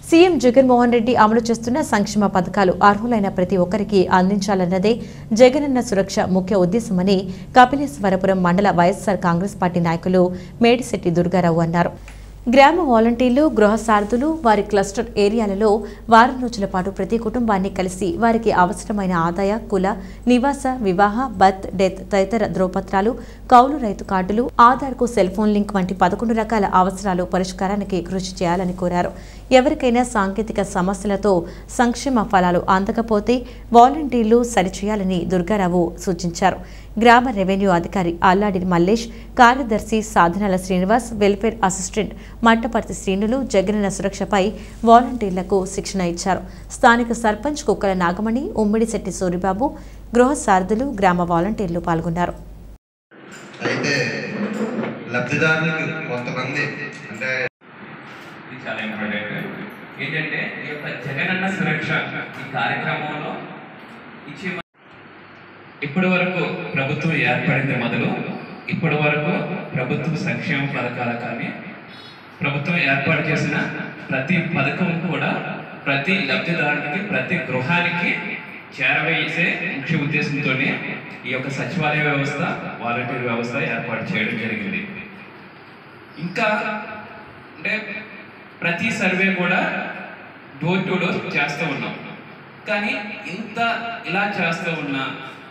CM Jaganmohan Reddy అమలు చేస్తున్న సంక్షేమ పథకాలు అర్హులైన ప్రతి ఒక్కరికి అందించాలన్నదే జగనన్న సురక్ష ముఖ్య ఉద్దేశమని కపిలేశ్వరపురం మండల వైఎస్సార్ కాంగ్రెస్ పార్టీ నాయకులు మేడిశెట్టి దుర్గారావు అన్నారు గ్రామ వాలంటీర్లు గృహ సారథులు వారి క్లస్టర్ ఏరియాలలో వారం రోజుల పాటు ప్రతి కుటుంబాన్ని కలిసి వారికి అవసరమైన ఆదాయ కుల నివాస వివాహ బర్త్ డెత్ తదితర ధ్రువపత్రాలు కౌలు రైతు కార్డులు ఆధార్కు సెల్ ఫోన్ లింక్ వంటి పదకొండు రకాల అవసరాలు పరిష్కారానికి కృషి చేయాలని కోరారు ఎవరికైనా సాంకేతిక సమస్యలతో సంక్షేమ ఫలాలు అందకపోతే వాలంటీర్లు సరిచేయాలని దుర్గారావు సూచించారు గ్రామ రెవెన్యూ అధికారి అల్లాడి మల్లేష్ కార్యదర్శి సాధనాల శ్రీనివాస్ వెల్ఫేర్ అసిస్టెంట్ మట్టపర్తి శ్రీనులు జగనన్న సురక్షపై వాలంటీర్లకు శిక్షణ ఇచ్చారు స్థానిక సర్పంచ్ కుక్కల నాగమణి ఉమ్మిడిశెట్టి సూరిబాబు గృహ సారథులు గ్రామ వాలంటీర్లు పాల్గొన్నారు అయితే లబ్ధిదారులకు కొంతమంది అంటే ఇది చాలా ఇంపార్టెంట్ ఏంటంటే ఈ యొక్క జగనన్న సురక్ష ఈ కార్యక్రమంలో ఇచ్చే ఇప్పటి వరకు ప్రభుత్వం ఏర్పడింది మొదలు ఇప్పటి వరకు ప్రభుత్వ సంక్షేమ పథకాలు కానీ ప్రభుత్వం ఏర్పాటు చేసిన ప్రతి పథకం కూడా ప్రతి లబ్ధిదారునికి ప్రతి గృహానికి చేరవేసే ముఖ్య ఉద్దేశంతో ఈ యొక్క సచివాలయ వ్యవస్థ వాలంటీర్ వ్యవస్థ ఏర్పాటు చేయడం జరిగింది ఇంకా అంటే ప్రతి సర్వే కూడా డోర్ టు డోర్ చేస్తూ ఉన్నాం కానీ ఇంత ఇలా చేస్తూ ఉన్నా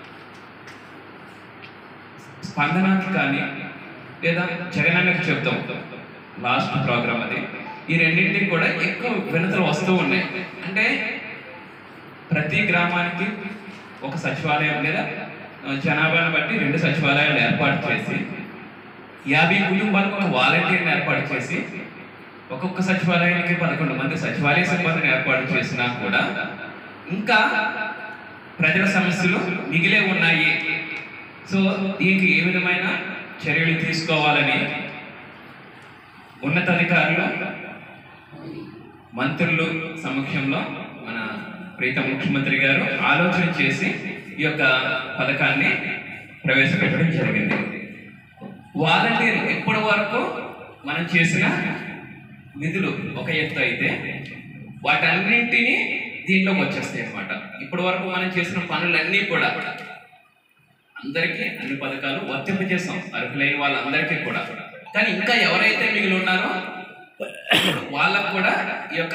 స్పందనకి కానీ లేదా జగనన్నకి చెప్తాం లాస్ట్ ప్రోగ్రామ్ అది ఈ రెండింటికి కూడా ఎక్కువ వినతులు వస్తూ ఉన్నాయి అంటే ప్రతి గ్రామానికి ఒక సచివాలయం లేదా ఆ, జనాభాను బట్టి రెండు సచివాలయాలు ఏర్పాటు చేసి యాభై కుటుంబాలకు ఒక వాలంటీర్ని ఏర్పాటు చేసి ఒక్కొక్క సచివాలయానికి పదకొండు మంది సచివాలయ సిబ్బందిని ఏర్పాటు చేసినా కూడా ఇంకా ప్రజల సమస్యలు మిగిలే ఉన్నాయి సో దీనికి ఏ విధమైన చర్యలు తీసుకోవాలని ఉన్నతాధికారులు మంత్రులు సమక్షంలో మన ప్రీతం ముఖ్యమంత్రి గారు ఆలోచన చేసి ఈ యొక్క పథకాన్ని ప్రవేశపెట్టడం జరిగింది వాలంటీర్ ఇప్పటి వరకు మనం చేసిన నిధులు ఒక ఎత్తు అయితే వాటన్నింటినీ దీంట్లోకి వచ్చేస్తాయి అన్నమాట ఇప్పటి వరకు మనం చేసిన పనులన్నీ కూడా అందరికీ అన్ని పథకాలు వర్తింపజేస్తాం అర్హులైన వాళ్ళందరికీ కూడా కానీ ఇంకా ఎవరైతే మిగిలి ఉన్నారో వాళ్ళకు కూడా ఈ యొక్క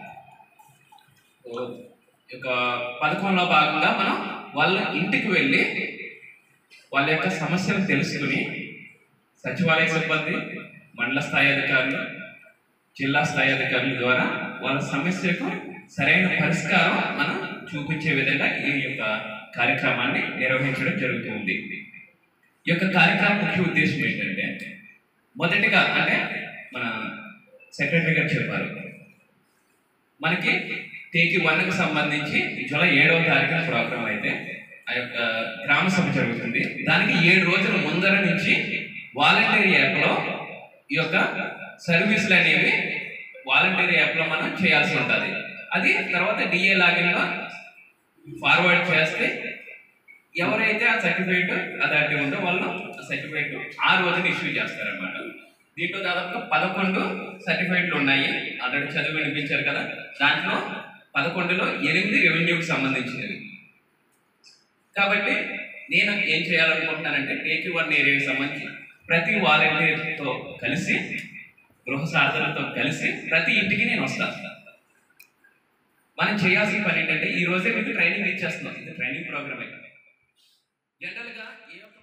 ఈ యొక్క పథకంలో భాగంగా మనం వాళ్ళ ఇంటికి వెళ్ళి వాళ్ళ యొక్క సమస్యలు తెలుసుకుని సచివాలయ సిబ్బంది మండల స్థాయి అధికారులు జిల్లా స్థాయి అధికారుల ద్వారా వాళ్ళ సమస్యకు సరైన పరిష్కారం మనం చూపించే విధంగా ఈ యొక్క కార్యక్రమాన్ని నిర్వహించడం జరుగుతుంది ఈ యొక్క కార్యక్రమం ముఖ్య ఉద్దేశం ఏంటంటే మొదటిగా అంటే మన సెక్రటరీ గారు చెప్పారు మనకి టేకి వన్కి సంబంధించి జూలై ఏడవ తారీఖున ప్రోగ్రామ్ అయితే ఆ యొక్క గ్రామ సభ జరుగుతుంది దానికి ఏడు రోజుల ముందర నుంచి వాలంటీర్ యాప్లో ఈ యొక్క సర్వీసులు అనేవి వాలంటీర్ యాప్లో మనం చేయాల్సి ఉంటుంది అది తర్వాత డిఏ లాగిన్లో ఫార్వర్డ్ చేస్తే ఎవరైతే ఆ సర్టిఫికేట్ అథారిటీ ఉందో వాళ్ళు ఆ సర్టిఫికేట్ ఆ రోజున ఇష్యూ చేస్తారన్నమాట దీంట్లో దాదాపుగా పదకొండు సర్టిఫికేట్లు ఉన్నాయి ఆల్రెడీ చదివి వినిపించారు కదా దాంట్లో పదకొండులో ఎనిమిది రెవెన్యూకి సంబంధించినవి కాబట్టి నేను ఏం చేయాలనుకుంటున్నానంటే టేకి వన్ ఏరియాకి సంబంధించి ప్రతి వాలంటీర్తో కలిసి గృహ సాధనలతో కలిసి ప్రతి ఇంటికి నేను వస్తాను మనం చేయాల్సిన పని ఏంటంటే ఈ రోజే మీకు ట్రైనింగ్ ఇచ్చేస్తున్నాం ఇది ట్రైనింగ్ ప్రోగ్రామ్ జనరల్గా ఏ ఒక్క